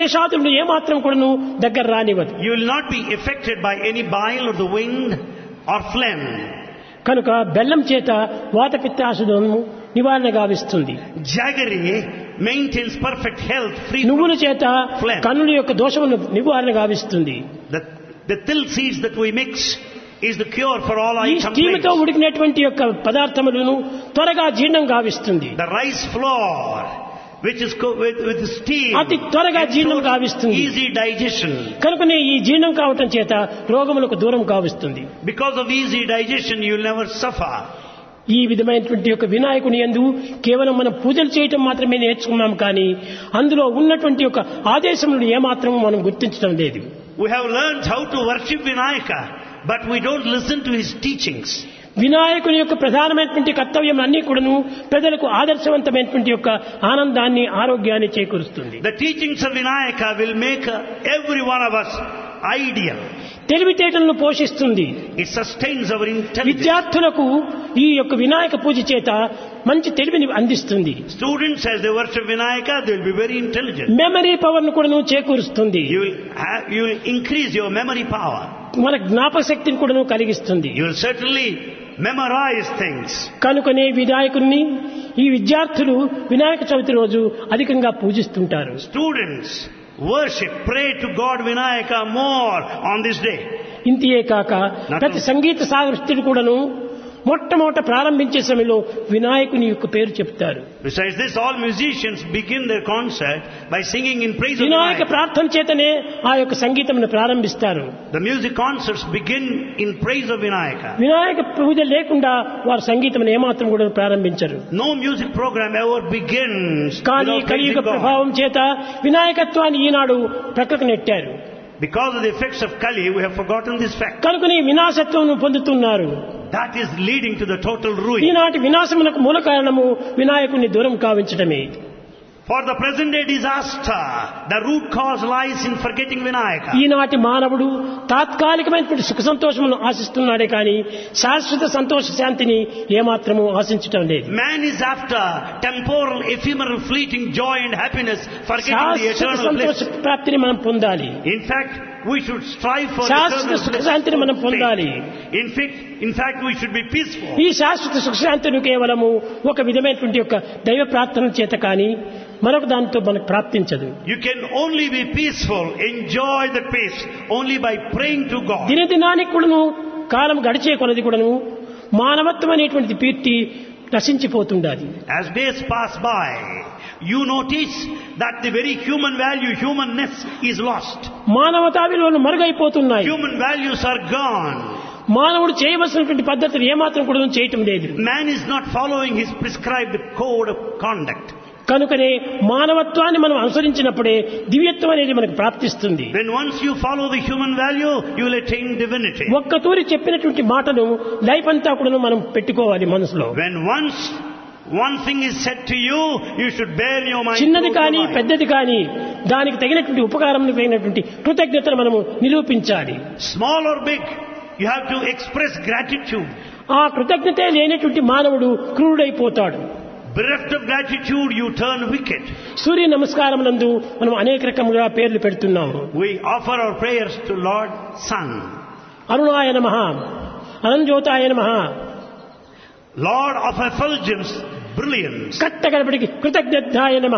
శేషాదులను ఏమాత్రం కూడాను దగ్గర రానివ్వదు You will not be affected by any bile or the wind or phlegm. కనుక బెల్లం చేత వాత పిత్తాసులను నివారణ గావిస్తుంది Jaggery maintains perfect health free నువ్వుల from చేత phlegm. కన్నుల యొక్క దోషమును నివారణ గావిస్తుంది The, the till seeds that we mix is the cure for all ఈ eye స్టీముతో complaints. ఉడికినటువంటి యొక్క పదార్థములను త్వరగా జీర్ణం గావిస్తుంది The rice flour, which is co- with, with steam, అతి త్వరగా జీర్ణం ensures గావిస్తుంది easy digestion. కనుకనే ఈ జీర్ణం కావటం చేత రోగములకు దూరం కావిస్తుంది Because of easy digestion, you will never suffer. ఈ విధమైనటువంటి యొక్క వినాయకుని ఎందు కేవలం మనం పూజలు చేయటం మాత్రమే నేర్చుకున్నాం కానీ అందులో ఉన్నటువంటి యొక్క ఆదేశములను ఏమాత్రము మనం గుర్తించడం లేదు We have learned how to worship Vinayaka, but we don't listen to his teachings. వినాయకుని యొక్క ప్రధానమైనటువంటి కర్తవ్యం అన్ని కూడాను ప్రజలకు ఆదర్శవంతమైనటువంటి యొక్క ఆనందాన్ని ఆరోగ్యాన్ని చేకూరుస్తుంది The teachings of Vinayaka will make uh, every one of us ideal. తెలివితేటలను పోషిస్తుంది It sustains our intelligence. విద్యార్థులకు ఈ యొక్క వినాయక పూజ చేత మంచి తెలివిని అందిస్తుంది Students, as they worship Vinayaka, they will be very intelligent. Memory power ను కూడాను చేకూరుస్తుంది You will, have, you will increase your memory power. మన జ్ఞాపక శక్తిని కూడాను కలిగిస్తుంది You will certainly memorize things. కనుకనే వినాయకుడిని ఈ విద్యార్థులు వినాయక చవితి రోజు అధికంగా పూజిస్తుంటారు Students worship, pray to God Vinayaka more on this day. ఇంతియే కాక ప్రతి సంగీత సాహిత్యుడు కూడాను మొట్టమొదట ప్రారంభించే సమయంలో వినాయకుని యొక్క పేరు చెప్తారు Besides this, all musicians begin their concert by singing in praise of Vinayaka Vinayaka. ప్రార్థన చేతనే ఆ యొక్క సంగీతమును ప్రారంభిస్తారు The music concerts begin in praise of Vinayaka. Vinayaka పూజ లేకుండా వారు సంగీతమును ఏమాత్రం కూడా ప్రారంభించరు No music program ever begins కానీ without కలియుగ praising God. ప్రభావం చేత వినాయకత్వాన్ని ఈనాడు ప్రక్కకు నెట్టారు Because of the effects of Kali, we have forgotten this fact. కనుకని వినాశత్వం పొందుతున్నారు That is leading to the total ruin. ఈనాటి వినాశమునకు మూల కారణము వినాయకుని దూరం కావించడమే For the present day disaster, the root cause lies in forgetting Vinayaka. ఈనాటి మానవుడు తాత్కాలికమైనటువంటి సుఖ సంతోషమును ఆశిస్తున్నాడే కానీ శాశ్వత సంతోష శాంతిని ఏమాత్రము ఆశించటం లేదు Man is after temporal, ephemeral, fleeting joy and happiness, forgetting the శాశ్వత eternal సంతోష bliss. ప్రాప్తిని మనం పొందాలి In fact, we should strive for శాశ్వత eternal సుఖ bliss. శాంతిని మనం పొందాలి In fact, in fact, we should be peaceful. ఈ శాశ్వత సుఖశాంతిని కేవలము ఒక విధమైనటువంటి యొక్క దైవ ప్రార్థన చేత కానీ మరొక దానితో మనకు ప్రాప్తించదు You can only be peaceful, enjoy the peace, only by praying to God. దినదినానికి కూడాను కాలం గడిచే కొలది కూడాను మానవత్వం అనేటువంటి కీర్తి నశించిపోతుండాలి As days pass by, you notice that the very human value, humanness is lost. మానవతా విలువలు మరుగైపోతున్నాయి Human values are gone. మానవుడు చేయవలసినటువంటి పద్ధతులు ఏమాత్రం కూడా చేయటం లేదు Man is not following his prescribed code of conduct. కనుకనే మానవత్వాన్ని మనం అనుసరించినప్పుడే దివ్యత్వం అనేది మనకు ప్రాప్తిస్తుంది When once you follow the human value, you will attain divinity. ఒక్క తూరి చెప్పినటువంటి మాటను లైఫ్ అంతా కూడా మనం పెట్టుకోవాలి మనసులో When once one thing is said to you, you should bear in your mind. చిన్నది throughout కానీ your life. పెద్దది కానీ దానికి తగినటువంటి ఉపకారం తగినటువంటి కృతజ్ఞతను మనము నిరూపించాలి Small or big, you have to express gratitude. ఆ కృతజ్ఞతే లేనటువంటి మానవుడు క్రూరుడైపోతాడు Bereft of gratitude, you turn wicked. సూర్య నమస్కారం నందు మనం అనేక రకముగా పేర్లు పెడుతున్నాము We offer our prayers to Lord Sun, అరుణాయ నమ అనంజ్యోతాయ నమ Lord of effulgence, brilliance. కట్టగడపడికి కృతజ్ఞాయ నమ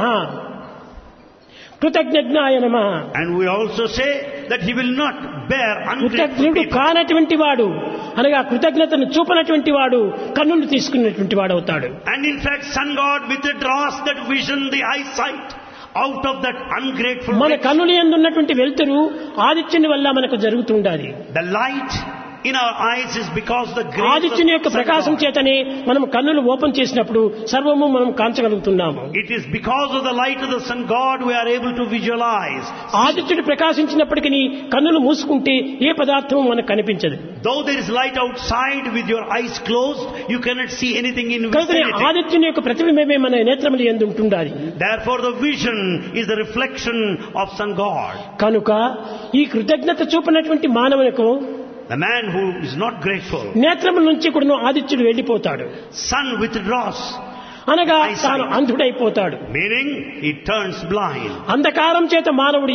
కృతజ్ఞాయ నమ And we also say that he will not bear ungrateful కృతజ్ఞుడు people. కానటువంటి వాడు అనగా కృతజ్ఞతను చూపనటువంటి వాడు కన్నులు తీసుకున్నటువంటి వాడు అవుతాడు And in fact, sun god withdraws that vision, the eyesight, out of that ungrateful మన rich. కన్నుల ఎందు ఉన్నటువంటి వెలుతురు ఆదిత్యుని వల్ల మనకు జరుగుతుండాలి The light in our eyes is because the grace ఆదిత్యుని యొక్క of sun ప్రకాశం god. చేతనే మనం కన్నులు ఓపెన్ చేసినప్పుడు సర్వము మనం కాంచగలుగుతున్నాము It is because of the light of the sun god we are able to visualize. ఆదిత్యుడు ప్రకాశించినప్పటికీ కన్నులు మూసుకుంటే ఏ పదార్థము మనకు కనిపించదు Though there is light outside with your eyes closed, you cannot see anything in కనుక vicinity. ఆదిత్యుని యొక్క ప్రతిబింబమే మన నేత్రములు ఎందు ఉంటుండాలి Therefore the vision is the reflection of sun god. కనుక ఈ కృతజ్ఞత చూపినటువంటి మానవులకు The man who is not grateful, నేత్రముల నుంచి కూడా ఆదిత్యుడు వెళ్ళిపోతాడు sun withdraws, అనగా Eyesight. తాను అంధుడైపోతాడు meaning he turns blind. అంధకారం చేత మానవుడు